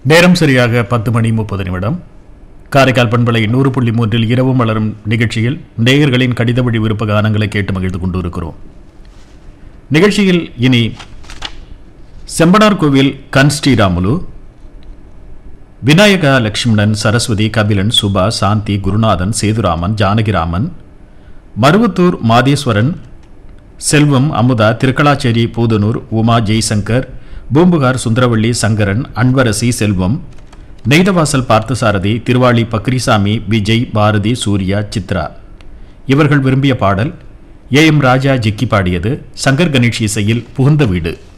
நேரம் சரியாக பத்து மணி முப்பது நிமிடம் காரைக்கால் பண்பலை நூறு புள்ளி மூன்றில் இரவு மலரும் நிகழ்ச்சியில் நேயர்களின் கடித வழி விருப்ப கானங்களை கேட்டு மகிழ்ந்து கொண்டிருக்கிறோம் நிகழ்ச்சியில் இனி செம்பனார் கோவில் கண் ஸ்ரீராமுலு விநாயகா லட்சுமணன் சரஸ்வதி கபிலன் சுபா சாந்தி குருநாதன் சேதுராமன் ஜானகிராமன் மருவத்தூர் மாதேஸ்வரன் செல்வம் அமுதா திருக்கலாச்சேரி பூதனூர் உமா ஜெய்சங்கர் பூம்புகார் சுந்தரவள்ளி சங்கரன் அன்வரசி செல்வம் நெய்தவாசல் பார்த்தசாரதி திருவாளி பக்ரிசாமி விஜய் பாரதி சூர்யா சித்ரா இவர்கள் விரும்பிய பாடல் ஏ எம் ராஜா ஜிக்கி பாடியது சங்கர் கணேஷ் இசையில் புகுந்த வீடு